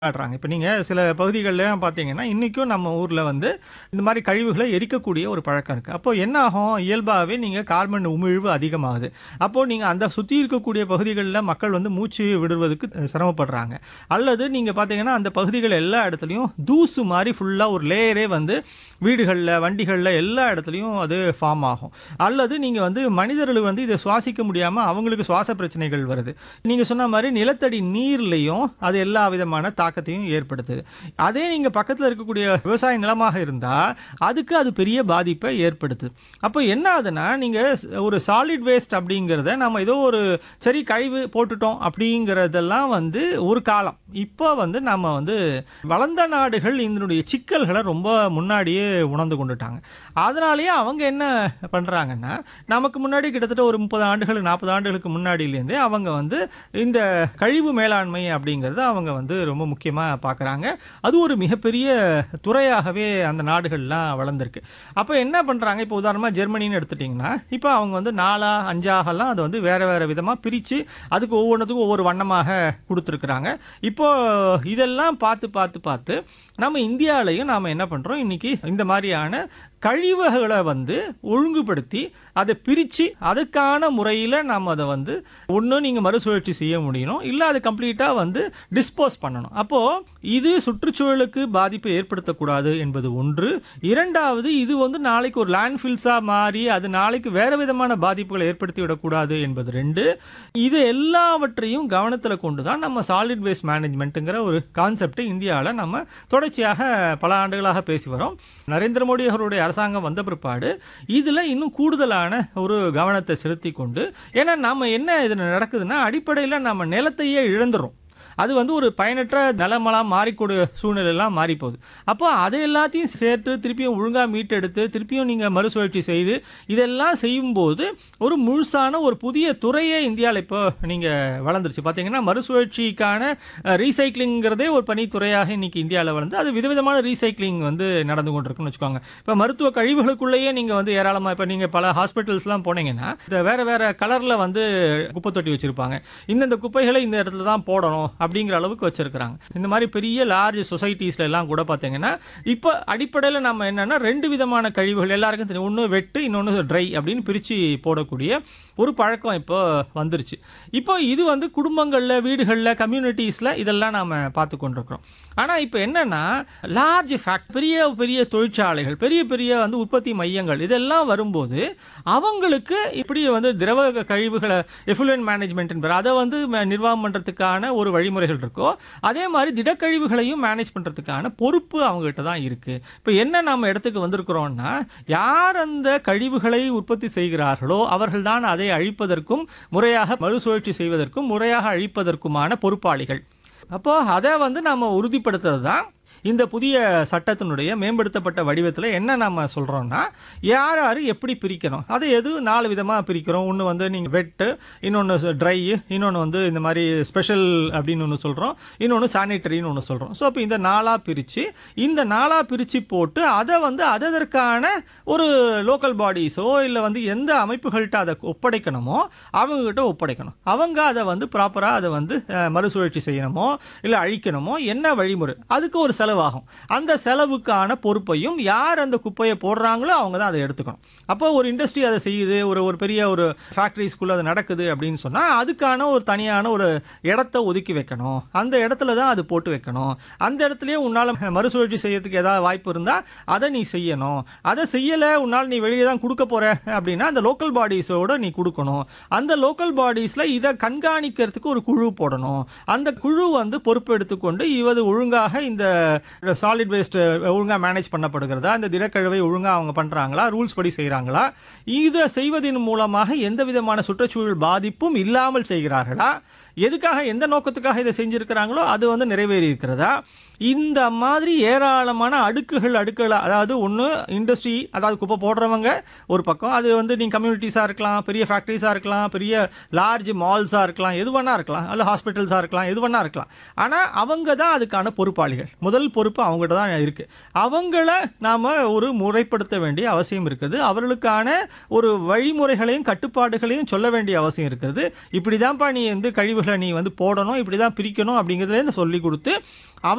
காட்டுறாங்க. இப்ப நீங்க சில பகுதிகள்லாம் பார்த்தீங்கன்னா, இன்னைக்கும் நம்ம ஊர்ல வந்து இந்த மாரி கழிவுகள எரிக்கக்கூடிய ஒரு பழக்கம் இருக்கு. அப்போ என்ன ஆகும்? இயல்பாவே நீங்க கார்பன் உமிழ்வு அதிகமாகுது. அப்போ நீங்க அந்த சுத்தி இருக்கக்கூடிய பகுதிகள்ல மக்கள் வந்து மூச்சு விடுவதற்கு அ சிரமப்படுறாங்க. அல்லது நீங்க பார்த்தீங்கன்னா, அந்த பகுதிகள் எல்லா இடத்துலயும் தூசு மாரி ஃபுல்லா ஒரு லேயரே வந்து வீடுகள்ல, வண்டிகள்ல எல்லா இடத்துலயும் அது ஃபார்ம் ஆகும். அல்லது நீங்க வந்து மனிதர்கள் வந்து இத சுவாசிக்க முடியாம அவங்களுக்கு சுவாச பிரச்சனைகள் வருது. நீங்க சொன்ன மாரி நிலத்தடி நீர்லயும் அது எல்லா விதமான தாக்கத்தையும் ஏற்படுத்துது. அதே நீங்க பக்கத்துல இருக்கக்கூடிய விவசாய நிலமாக இருந்தா, அதுக்கு அது பெரிய பாதிப்ப ஏற்படுத்துது. அப்போ என்ன ஆகுதுன்னா, நீங்க ஸ் ஒரு சாலிட் வேஸ்ட் அப்படிங்கிறத நம்ம ஏதோ ஒரு சரி கழிவு போட்டுட்டோம் அப்படிங்கிறதெல்லாம் வந்து ஒரு காலம். இப்போ வந்து நம்ம வந்து வளர்ந்த நாடுகள் இதனுடைய சிக்கல்கள ரொம்ப முன்னாடியே உணர்ந்து கொண்டுட்டாங்க. அதனாலேயே அவங்க என்ன பண்றாங்கன்னா, நமக்கு முன்னாடி கிட்டத்தட்ட ஒரு 30 ஆண்டுகள், 40 ஆண்டுகளுக்கு முன்னாடிலேருந்தே அவங்க வந்து இந்த கழிவு மேலாண்மை அப்படிங்கிறத அவங்க வந்து ரொம்ப முக்கியமா பார்க்குறாங்க. அது ஒரு மிகப்பெரிய துறையாகவே அந்த நாடுகள்லாம் வளர்ந்திருக்கு. அப்ப என்ன பண்றாங்க, இப்போ உதாரணமா ஜெர்மனின்னு எடுத்துட்டீங்கன்னா, இப்ப அவங்க வந்து 4ஆ, 5ஆகலாம் அத வந்து வேற வேற விதமா பிரிச்சு, அதுக்கு ஒவ்வொன்னுத்துக்கும் ஒவ்வொரு வண்ணமாக குடுத்துருக்குறாங்க. இப்போ இதெல்லாம் பார்த்து பார்த்து பார்த்து நம்ம இந்தியாலயும் நாம என்ன பண்றோம், இன்னைக்கு இந்த மாரியான கழிவுகள வந்து ஒழுங்குபடுத்தி, அத பிரிச்சு, அதுக்கான முறையில நாம அத வந்து ஒண்ணு நீங்க மறுசுழற்சி செய்ய முடியணும். இல்ல அத கம்ப்ளீட்டா வந்து டிஸ்போஸ் பண்ணணும். அப்போ இது சுற்றுச்சூழலுக்கு பாதிப்பை ஏற்படுத்தக்கூடாது என்பது ஒன்று. 2வது இது வந்து நாளைக்கு ஒரு லேண்ட்ஃபில்ஸா மாறி, அது நாளைக்கு வேற விதமான பாதிப்புகளை ஏற்படுத்தி விடக்கூடாது என்பது 2. இது எல்லாவற்றையும் கவனத்துல கொண்டு தான் நம்ம சாலிட் வேஸ்ட் மேனேஜ்மென்ட்ங்கிற ஒரு கான்செப்ட்ட இந்தியால நம்ம தொடர்ச்சியாக பல ஆண்டுகளாக பேசி வரோம். நரேந்திர மோடி அவருடைய அரசாங்கம் வந்த பிற்பாடு, இதுல இன்னும் கூடுதலான ஒரு கவனத்த செலுத்திக் கொண்டு ஏன்னா நாம என்ன இதுல நடக்குதுன்னா, அடிப்படையில நம்ம நிலத்தையே இழந்துர்றோம். அது வந்து ஒரு பயனற்ற நிலமா மாறிக்கூடிய சூழ்நிலைலாம் மாறி போகுது. அப்போ அத எல்லாத்தையும் சேர்த்து திருப்பியும் ஒழுங்கா மீட்டெடுத்து, திருப்பியும் நீங்க மறுசுழற்சி செய்து, இதெல்லாம் செய்யும்போது ஒரு முழுசான ஒரு புதிய துறையே இந்தியால இப்போ நீங்க வளர்ந்துருச்சு. பார்த்தீங்கன்னா, மறுசுழற்சிக்கான அ ரீசைக்ளிங்கிறதே ஒரு தனித்துறையாக இன்னைக்கு இந்தியால வளர்ந்து, அது விதவிதமான ரீசைக்ளிங் வந்து நடந்து கொண்டிருக்குன்னு வச்சுக்கோங்க. இப்ப மருத்துவ கழிவுகளுக்குள்ளேயே நீங்க வந்து ஏராளமா இப்ப நீங்க பல ஹாஸ்பிட்டல்ஸ்லாம் போனீங்கன்னா, இந்த வேற வேற கலர்ல வந்து குப்பை தொட்டி வச்சிருப்பாங்க. இந்தந்த குப்பைகள இந்த இடத்துல தான் போடணும் அப்படிங்கிற அளவுக்கு வச்சிருக்கிறாங்க. இந்த மாரி பெரிய லார்ஜ் சொசைட்டீஸ்ல எல்லாம் கூட பார்த்தீங்கன்னா, இப்ப அடிப்படையில நம்ம என்னன்னா 2 விதமான கழிவுகள் எல்லாருக்கும் தெரியும். ஒண்ணு வெட்டு, இன்னொன்னு ட்ரை அப்படின்னு பிரிச்சு போடக்கூடிய ஒரு பழக்கம் இப்போ வந்துருச்சு. இப்போ இது வந்து குடும்பங்கள்ல, வீடுகள்ல, கம்யூனிட்டீஸ்ல இதெல்லாம் நாம பார்த்துக் கொண்டிருக்கிறோம். ஆனா இப்ப என்னன்னா, லார்ஜ் ஃபேக்ட் பெரிய பெரிய தொழிற்சாலைகள், பெரிய பெரிய வந்து உற்பத்தி மையங்கள் இதெல்லாம் வரும்போது, அவங்களுக்கு இப்படி வந்து திரவ கழிவுகள எஃப்ளூயன்ட் மேனேஜ்மென்ட்ன்னு பேரு. அத வந்து ம நிர்வாகம் பண்றதுக்கான ஒரு வழிமுறைகள் இருக்கோ, அதே மாரி திடக்கழிவுகளையும் மேனேஜ் பண்றதுக்கான பொறுப்பு அவங்ககிட்ட தான் இருக்கு. இப்ப என்ன நாம இடத்துக்கு வந்திருக்கிறோம்னா, யார் அந்த கழிவுகளை உற்பத்தி செய்கிறார்களோ, அவர்கள் தான் அதை அழிப்பதற்கும், முறையாக மறுசுழற்சி செய்வதற்கும், முறையாக அழிப்பதற்குமான பொறுப்பாளிகள். அப்போ அத வந்து நாம உறுதிப்படுத்துறது தான் இந்த புதிய சட்டத்தினுடைய மேம்படுத்தப்பட்ட வடிவத்துல என்ன நாம சொல்றோம்னா, யார் யாரு எப்படி பிரிக்கணும். அத எது 4 விதமா பிரிக்கிறோம். ஒண்ணு வந்து நீங்க வெட், இன்னொன்னு ஸ் ட்ரை, இன்னொன்னு வந்து இந்த மாரி ஸ்பெஷல் அப்படின்னு ஒண்ணு சொல்றோம். இன்னொன்னு சானிட்டரின்னு ஒண்ணு சொல்றோம். ஸோ அப்ப இந்த 4ஆ பிரிச்சு, இந்த 4ஆ பிரிச்சு போட்டு, அத வந்து அததற்கான ஒரு லோக்கல் பாடிஸோ, இல்ல வந்து எந்த அமைப்புகள்ட்ட அத ஒப்படைக்கணுமோ, அவங்ககிட்ட ஒப்படைக்கணும். அவங்க அத வந்து ப்ராப்பரா அத வந்து அ மறுசுழற்சி செய்யணுமோ, இல்ல அழிக்கணுமோ, என்ன வழிமுறை. அதுக்கு ஒரு செலவாகும். அந்த செலவுக்கான பொறுப்பையும் யார் அந்த குப்பைய போடுறாங்களோ, அவங்க தான் அத எடுத்துக்கணும். அப்போ ஒரு இண்டஸ்ட்ரி அத செய்யுது, ஒரு ஒரு பெரிய ஒரு ஃபேக்டரிஸ்குள்ள அது நடக்குது அப்படின்னு சொன்னா, அதுக்கான ஒரு தனியான ஒரு இடத்த ஒதுக்கி வைக்கணும். அந்த இடத்துல தான் அது போட்டு வைக்கணும். அந்த இடத்துலயே உன்னால மறுசுழற்சி செய்யறதுக்கு ஏதாவது வாய்ப்பு இருந்தா, அத நீ செய்யணும். அத செய்யல, உன்னால நீ வெளிய தான் குடுக்க போற அப்படின்னா, அந்த லோக்கல் பாடிஸோட நீ குடுக்கணும். அந்த லோக்கல் பாடிஸ்ல இத கண்காணிக்கிறதுக்கு ஒரு குழு போடணும். அந்த குழு வந்து பொறுப்பு எடுத்துக்கொண்டு, இவது ஒழுங்காக இந்த சாலிட் வேஸ்ட் ஒழுங்கா மேனேஜ் பண்ணப்படுகிறதா, இந்த திடக்கழிவை ஒழுங்கா அவங்க பண்றாங்களா, ரூல்ஸ் படி செய்றாங்களா, இத செய்வதின் மூலமாக எந்த விதமான சுற்றுச்சூழல் பாதிப்பும் இல்லாமல் செய்கிறார்களா, எதுக்காக எந்த நோக்கத்துக்காக இத செஞ்சிருக்கிறாங்களோ, அது வந்து நிறைவேறி இருக்கிறதா, இந்த மாதிரி ஏராளமான அடுக்குகள் அடுக்குகளா அதாவது ஒண்ணு இண்டஸ்ட்ரி அதாவது குப்பை போடுறவங்க ஒரு பக்கம், அது வந்து நீங்க கம்யூனிட்டீஸா இருக்கலாம், பெரிய ஃபேக்டரிஸா இருக்கலாம், பெரிய லார்ஜ் மால்ஸா இருக்கலாம், எது வேணா இருக்கலாம். அல்ல ஹாஸ்பிட்டல்ஸா இருக்கலாம், எது வேணா இருக்கலாம். ஆனா அவங்க தான் அதுக்கான பொறுப்பாளிகள். முதல் பொறுப்பு அவங்ககிட்ட தான் இருக்கு. அவங்கள நாம ஒரு முறைப்படுத்த வேண்டிய அவசியம் இருக்குது. அவர்களுக்கான ஒரு வழிமுறைகளையும், கட்டுப்பாடுகளையும் சொல்ல வேண்டிய அவசியம் இருக்குது. இப்படிதான்ப்பா நீ வந்து கழிவுகள நீ வந்து போடணும், இப்படிதான் பிரிக்கணும் அப்படிங்கிறதுலேருந்து சொல்லிக் குடுத்து, அவ